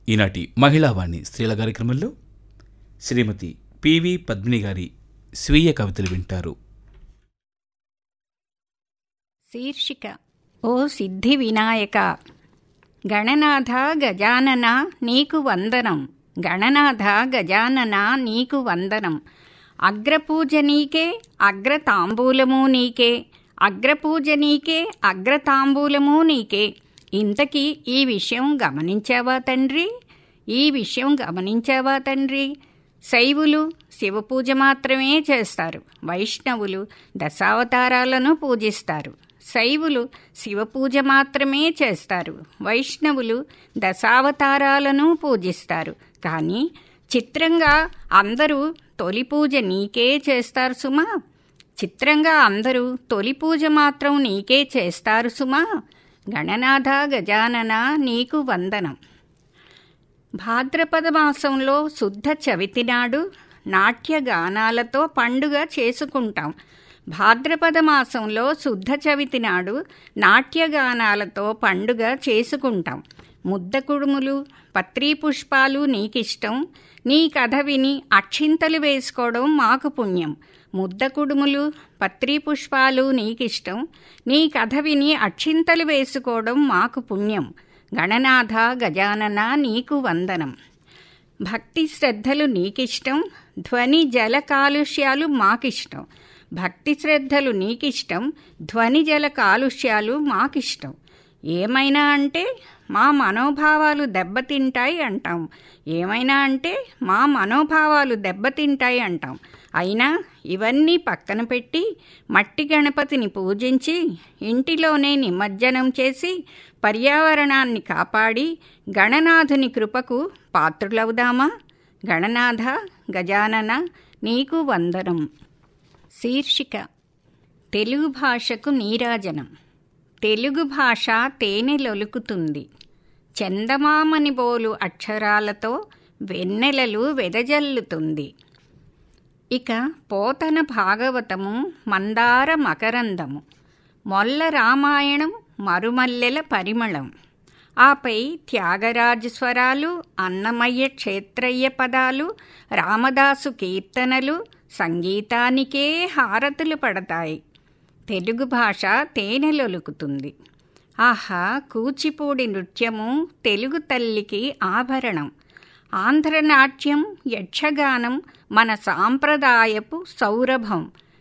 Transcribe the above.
ఈనాటి మహిళావాణి స్త్రీల కార్యక్రమంలో శ్రీమతి పివి పద్మిని గారి స్వీయ కవితలు వింటారు శీర్షిక ఓ సిద్ధి వినాయక గణనాథ గజానన నీకు వందనం గణనాథ గజానన నీకు వందనం అగ్రపూజ నీకే అగ్రతాంబూలము నీకే అగ్రపూజ నీకే అగ్రతాంబూలము నీకే ఇంతకీ ఈ విషయం గమనించావా తండ్రి ఈ విషయం గమనించావా తండ్రి శైవులు శివపూజ మాత్రమే చేస్తారు వైష్ణవులు దశావతారాలను పూజిస్తారు శైవులు శివపూజ మాత్రమే చేస్తారు వైష్ణవులు దశావతారాలను పూజిస్తారు కానీ చిత్రంగా అందరూ తొలి పూజ నీకే చేస్తారు సుమా చిత్రంగా అందరూ తొలి పూజ మాత్రం నీకే చేస్తారు సుమా గణనాథ గజానన నీకు వందనం భాద్రపద మాసంలో శుద్ధ చవితి నాడు నాట్యగానాలతో పండుగ చేసుకుంటాం భాద్రపద మాసంలో శుద్ధ చవితి నాడు నాట్యగానాలతో పండుగ చేసుకుంటాం ముద్ద కుడుములు పత్రీ పుష్పాలు నీకిష్టం నీ కథ విని అక్షింతలు వేసుకోవడం మాకు పుణ్యం ముద్ద కుడుములు పత్రీ పుష్పాలు నీకిష్టం నీ కథ విని అక్షింతలు వేసుకోవడం మాకు పుణ్యం గణనాథ గజానన నీకు వందనం భక్తి శ్రద్ధలు నీకిష్టం ధ్వని జల కాలుష్యాలు మాకిష్టం భక్తి శ్రద్ధలు నీకిష్టం ధ్వని జల కాలుష్యాలు మాకిష్టం ఏమైనా అంటే మా మనోభావాలు దెబ్బతింటాయి అంటాం ఏమైనా అంటే మా మనోభావాలు దెబ్బతింటాయి అంటాం అయినా ఇవన్నీ పక్కన పెట్టి మట్టి గణపతిని పూజించి ఇంటిలోనే నిమజ్జనం చేసి పర్యావరణాన్ని కాపాడి గణనాథుని కృపకు పాత్రులవుదామా గణనాథ గజానన నీకు వందనం శీర్షిక తెలుగు భాషకు నీరాజనం తెలుగు భాష తేనెలొలుకుతుంది చందమామని బోలు అక్షరాలతో వెన్నెలలు వెదజల్లుతుంది ఇక పోతన భాగవతము మందార మకరందము మొల్ల రామాయణం మరుమల్లెల పరిమళం ఆపై త్యాగరాజు స్వరాలు అన్నమయ్య క్షేత్రయ్య పదాలు రామదాసు కీర్తనలు సంగీతానికే హారతులు పడతాయి తెలుగు భాష తేనెలొలుకుతుంది ఆహా కూచిపూడి నృత్యము తెలుగు తల్లికి ఆభరణం ఆంధ్రనాట్యం యక్షగానం మన సాంప్రదాయపు సౌరభం